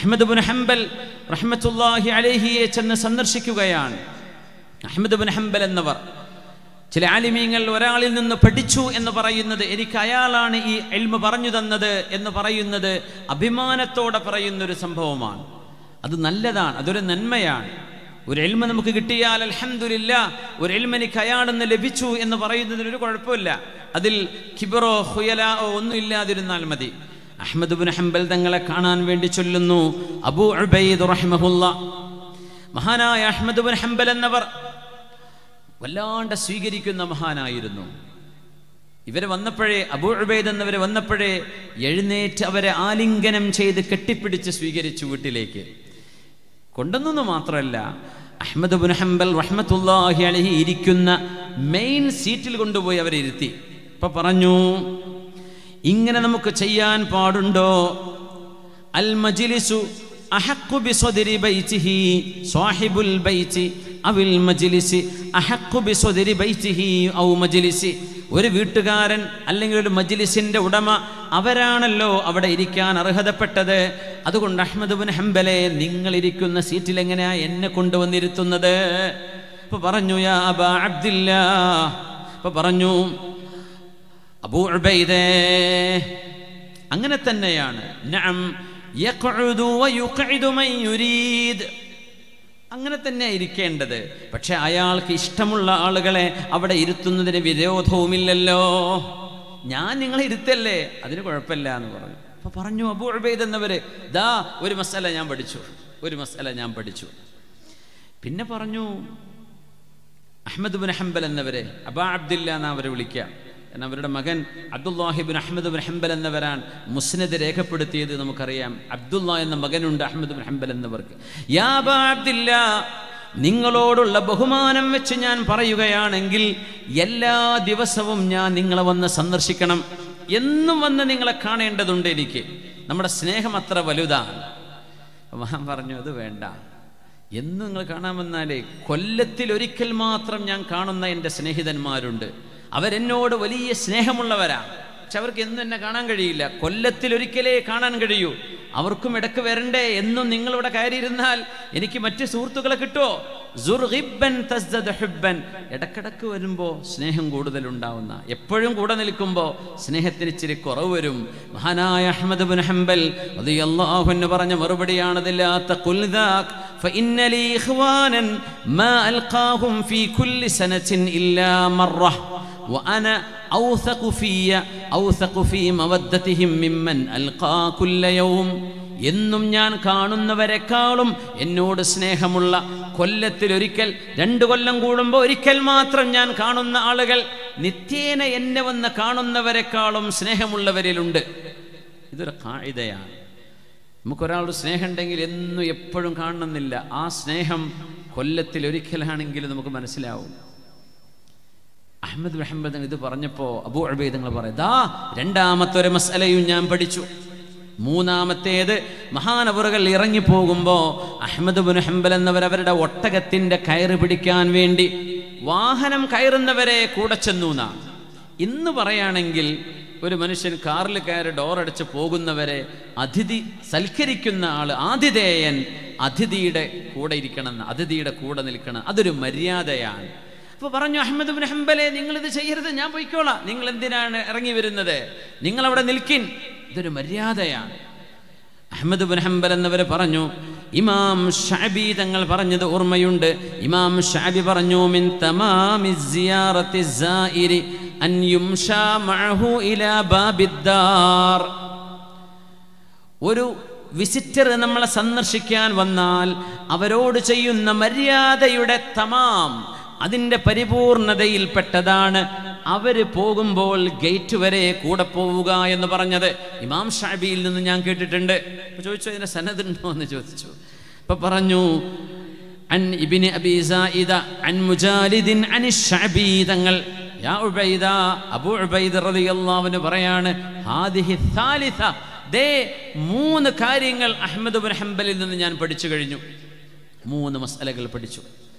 അഹമ്മദ് ബുൻ ഹംബൽ റഹ്മത്തുല്ലാഹി അലഹിയെ ചെന്ന് സന്ദർശിക്കുകയാണ് അഹമ്മദ് ബുൻ ഹംബൽ എന്നവർ ചില ആലിമീങ്ങൾ ഒരാളിൽ നിന്ന് പഠിച്ചു എന്ന് പറയുന്നത് എനിക്ക് അയാളാണ് ഈ എൽമ പറഞ്ഞു തന്നത് എന്ന് പറയുന്നത് അഭിമാനത്തോടെ പറയുന്ന ഒരു സംഭവമാണ് അത് നല്ലതാണ് അതൊരു നന്മയാണ് ഒരു എൽമ നമുക്ക് കിട്ടിയാൽ അൽഹംദുലില്ല ഒരു എൽമ എനിക്ക് അയാളെന്ന് ലഭിച്ചു എന്ന് പറയുന്നതിന് ഒരു കുഴപ്പമില്ല അതിൽ കിബറോ ഹുയലോ ഒന്നും ഇല്ലാതിരുന്നാൽ മതി അഹമ്മദ് ബിൻ ഹംബൽ തങ്ങളെ കാണാൻ വേണ്ടി ചൊല്ലുന്നു അബൂ ഉബൈദ് റഹിമഹുല്ല മഹാനായ അഹമ്മദ് ബിൻ ഹംബൽ എന്നവർ വല്ലാണ്ട് സ്വീകരിക്കുന്ന മഹാനായിരുന്നു ഇവരെ വന്നപ്പോഴേ അബൂ ഉബൈദ് എന്നവരെ വന്നപ്പോഴേ എഴുന്നേറ്റ് അവരെ ആലിംഗനം ചെയ്ത് കെട്ടിപ്പിടിച്ച് സ്വീകരിച്ചു വീട്ടിലേക്ക് കൊണ്ടുവന്നു മാത്രമല്ല അഹമ്മദ് ബുൻ ഹംബൽ റഹ്മത്തുല്ലാഹി അലഹി ഇരിക്കുന്ന മെയിൻ സീറ്റിൽ കൊണ്ടുപോയി അവരെ ഇരുത്തി ഇപ്പൊ പറഞ്ഞു ഇങ്ങനെ നമുക്ക് ചെയ്യാൻ പാടുണ്ടോ അൽ മജിലിസു അഹഖു ബിസ്വദരി ബൈതിഹി സാഹിബുൽ ബൈതി അവിൽ മജ്ലിസി അഹഖു ബിസ്വദരി ബൈതിഹി ഔ മജ്ലിസി ഒരു വീട്ടുകാരൻ അല്ലെങ്കിൽ ഒരു മജ്ലിസിന്റെ ഉടമ അവരാണല്ലോ അവിടെ ഇരിക്കാൻ അർഹതപ്പെട്ടത് അതുകൊണ്ട് അഹമ്മദ് ബിൻ ഹംബലെ നിങ്ങൾ ഇരിക്കുന്ന സീറ്റിൽ എങ്ങനെയാ എന്നെ കൊണ്ടുവന്നിരുത്തുന്നത് ഇപ്പൊ പറഞ്ഞു യാ അബാ അബ്ദില്ല ഇപ്പൊ പറഞ്ഞു അബൂ ഉബൈദേ അങ്ങനെ തന്നെയാണ് നഅം യഖ്ഉദു വയുഖ്ഇദു മൻ യുരീദ് അങ്ങനെ തന്നെ ഇരിക്കേണ്ടത് പക്ഷെ അയാൾക്ക് ഇഷ്ടമുള്ള ആളുകളെ അവിടെ ഇരുത്തുന്നതിന് വിരോധവുമില്ലല്ലോ ഞാൻ നിങ്ങളെ ഇരുത്തല്ലേ അതിന് കുഴപ്പമില്ല എന്ന് പറഞ്ഞു അപ്പൊ പറഞ്ഞു അബൂ ഉബൈദ് എന്നവര് ദാ ഒരു മസാല ഞാൻ പഠിച്ചു ഒരു മസാല ഞാൻ പഠിച്ചു പിന്നെ പറഞ്ഞു അഹമ്മദ് ബിൻ ഹംബൽ എന്നവരെ അബാ അബ്ദില്ല എന്ന് അവരെ വിളിക്കാം കാരണം അവരുടെ മകൻ അബ്ദുല്ലാഹിബിൻ അഹമ്മദ് ബിൻ ഹംബൽ എന്നവരാണ് മുസ്നദ് രേഖപ്പെടുത്തിയത് നമുക്കറിയാം അബ്ദുല്ല എന്ന മകനുണ്ട് അഹമ്മദ് ബിൻ ഹംബൽ എന്നവർക്ക് യാ അബാ അബ്ദില്ല നിങ്ങളോടുള്ള ബഹുമാനം വെച്ച് ഞാൻ പറയുകയാണെങ്കിൽ എല്ലാ ദിവസവും ഞാൻ നിങ്ങളെ വന്ന് സന്ദർശിക്കണം എന്നും വന്ന് നിങ്ങളെ കാണേണ്ടതുണ്ട് എനിക്ക് നമ്മുടെ സ്നേഹം അത്ര വലുതാണ് മഹാൻ പറഞ്ഞു അത് വേണ്ട എന്നും നിങ്ങൾ കാണാൻ വന്നാലേ കൊല്ലത്തിൽ ഒരിക്കൽ മാത്രം ഞാൻ കാണുന്ന എൻ്റെ സ്നേഹിതന്മാരുണ്ട് അവരെന്നോട് വലിയ സ്നേഹമുള്ളവരാണ് പക്ഷെ അവർക്ക് എന്നും എന്നെ കാണാൻ കഴിയില്ല കൊല്ലത്തിൽ ഒരിക്കലേ കാണാൻ കഴിയൂ അവർക്കും ഇടക്ക് വരണ്ടേ എന്നും നിങ്ങളിവിടെ കയറിയിരുന്നാൽ എനിക്ക് മറ്റ് സുഹൃത്തുക്കളെ കിട്ടുമോ സുർഹിബ്ബൻ തസ്ദദ് ഹുബ്ബൻ ഇടക്കിടക്ക് വരുമ്പോൾ സ്നേഹം കൂടുതൽ ഉണ്ടാവുന്ന എപ്പോഴും കൂടെ നിൽക്കുമ്പോൾ സ്നേഹത്തിന് ഇച്ചിരി കുറവ് വരും മഹാനായ അഹമ്മദ് ബിൻ ഹംബൽ റളിയല്ലാഹു പറഞ്ഞ മറുപടിയാണതില്ലാത്ത കുൽദാക് فإن لي إخوانا ما ألقاهم في كل سنة إلا مرة وأنا أوثق في أوثق في مودتهم ممن ألقى كل يوم എന്നും ഞാൻ കാണുന്നവരെക്കാളും എന്നോട് സ്നേഹമുള്ള കൊല്ലത്തിൽ ഒരിക്കൽ രണ്ട് കൊല്ലം കൂടുമ്പോൾ ഒരിക്കൽ മാത്രം ഞാൻ കാണുന്ന ആളുകൾ നിത്യേന എന്നെ വന്ന് കാണുന്നവരെക്കാളും സ്നേഹമുള്ളവരിലുണ്ട് ഇതൊരു കായികയാണ് നമുക്കൊരാളോട് സ്നേഹം ഉണ്ടെങ്കിൽ എന്നും എപ്പോഴും കാണണമെന്നില്ല ആ സ്നേഹം കൊല്ലത്തിൽ ഒരിക്കലാണെങ്കിലും നമുക്ക് മനസ്സിലാവും അഹമ്മദ് മുഹമ്മദ് ഇത് പറഞ്ഞപ്പോൾ അബൂ അബൈദങ്ങൾ പറയും ദാ രണ്ടാമത്തെ ഒരു മസലയും ഞാൻ പഠിച്ചു മൂന്നാമത്തേത് മഹാനവറുകൾ ഇറങ്ങിപ്പോകുമ്പോൾ അഹമ്മദ് ബുൻ ഹംബൽ എന്നവർ അവരുടെ ഒട്ടകത്തിന്റെ കയറ് പിടിക്കാൻ വേണ്ടി വാഹനം കയറുന്നവരെ കൂടെ ചെന്നു എന്നാണ് ഇന്ന് പറയുകയാണെങ്കിൽ ഒരു മനുഷ്യൻ കാറിൽ കയറി ഡോറടച്ച് പോകുന്നവരെ അതിഥി സൽക്കരിക്കുന്ന ആള് ആതിഥേയൻ അതിഥിയുടെ കൂടെ ഇരിക്കണം അതിഥിയുടെ കൂടെ നിൽക്കണം അതൊരു മര്യാദയാണ് അപ്പൊ പറഞ്ഞു അഹമ്മദ് ബിൻ ഹംബലെ നിങ്ങൾ ഇത് ചെയ്യരുത് ഞാൻ പോയിക്കോളാം നിങ്ങൾ എന്തിനാണ് ഇറങ്ങി വരുന്നത് നിങ്ങൾ അവിടെ നിൽക്കിൻ ഇതൊരു മര്യാദയാണ് അഹമ്മദ് ബിൻ ഹംബൽ എന്നവർ പറഞ്ഞു ഇമാം ഷാബി തങ്ങൾ പറഞ്ഞത് ഓർമ്മയുണ്ട് ഇമാം ഷാബി പറഞ്ഞു മിൻ തമാമി സിയാറത്തി സായിരി അൻ യുംഷാ മഅഹു ഇലാ ബാബിദ്ദാർ ഒരു വിസിറ്റർ നമ്മളെ സന്ദർശിക്കാൻ വന്നാൽ അവരോട് ചെയ്യുന്ന മര്യാദയുടെ തമാം അതിൻ്റെ പരിപൂർണതയിൽപ്പെട്ടതാണ് അവര് പോകുമ്പോൾ ഗേറ്റ് വരെ കൂടെ പോവുക എന്ന് പറഞ്ഞത് ഇമാം ഷാബിയിൽ നിന്ന് ഞാൻ കേട്ടിട്ടുണ്ട് അപ്പൊ ചോദിച്ചു അതിന്റെ സനതുണ്ടോ എന്ന് ചോദിച്ചു അപ്പൊ പറഞ്ഞു അൻ ഇബിന് അബി സായിദ അൻ മുജാലിദിൻ അൻ ഷഅബി തങ്ങൾ യാ ഉബൈദ അബൂ ഉബൈദ റളിയല്ലാഹു അൻഹു പറയാണ് ഹാദിഹി സാലിസ ദേ മൂന്ന് കാര്യങ്ങൾ അഹ്മദ് ബിൻ ഹംബലിൽ നിന്ന് ഞാൻ പഠിച്ചു കഴിഞ്ഞു മൂന്ന് മസലകൾ പഠിച്ചു